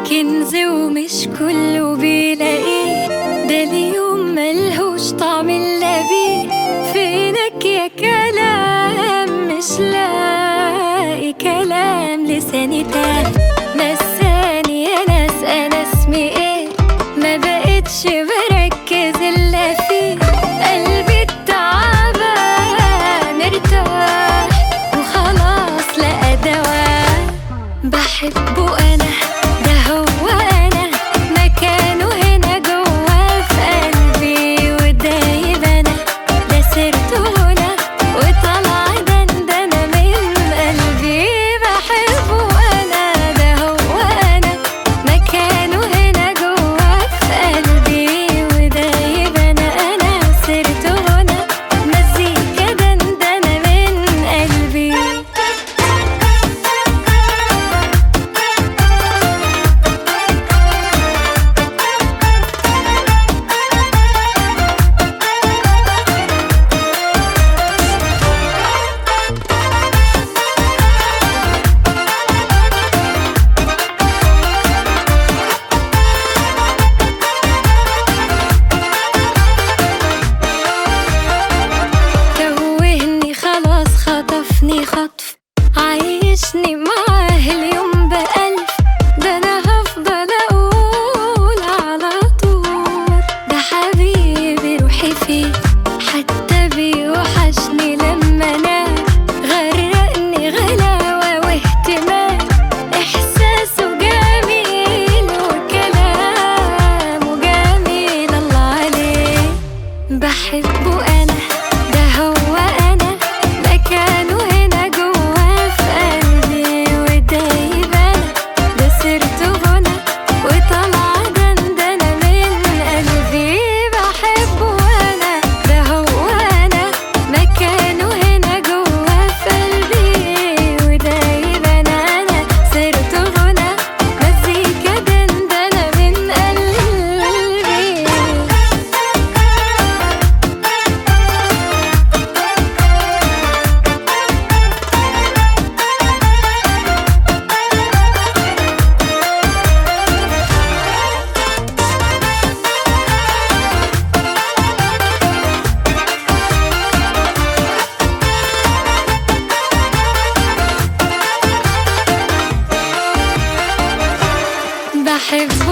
كنز ومش كله بيلاقيه ده اليوم ملهوش طعم الا بيه فينك يا كلام مش لاقي كلام لساني تاه نساني يا ناس انا اسمي ايه ما بقتش بركز الا فيه قلبي التعبان ارتاح وخلاص لقى دواء بحبه انا ده هو انا مكانه هنا جوا في قلبي ودايب انا ده سرته هنا وطلع دندنة من قلبي بحبه انا ده هو انا مكانه هنا جوا في قلبي ودايب انا انا سرته هنا مزيكا دندنة من قلبي توهني خلاص خطفني خطف عايشني معاه اليوم بألف ده أنا هفضل أقول على طول ده حبيبي روحي فيه حتى بيوحشني لما أنام غرقني غلاوة واهتمام إحساسه جميل وكلامه جميل الله عليه بحبه أنا ده هو أنا مكانه هنا جوا في قلبي ودايب أنا ده سرته هنا وطلع دندنة من قلبي بحبه أنا ده هو أنا مكانه هنا جوا في قلبي ودايب أنا أنا سرته هنا مزيكا دندنة من قلبي بحب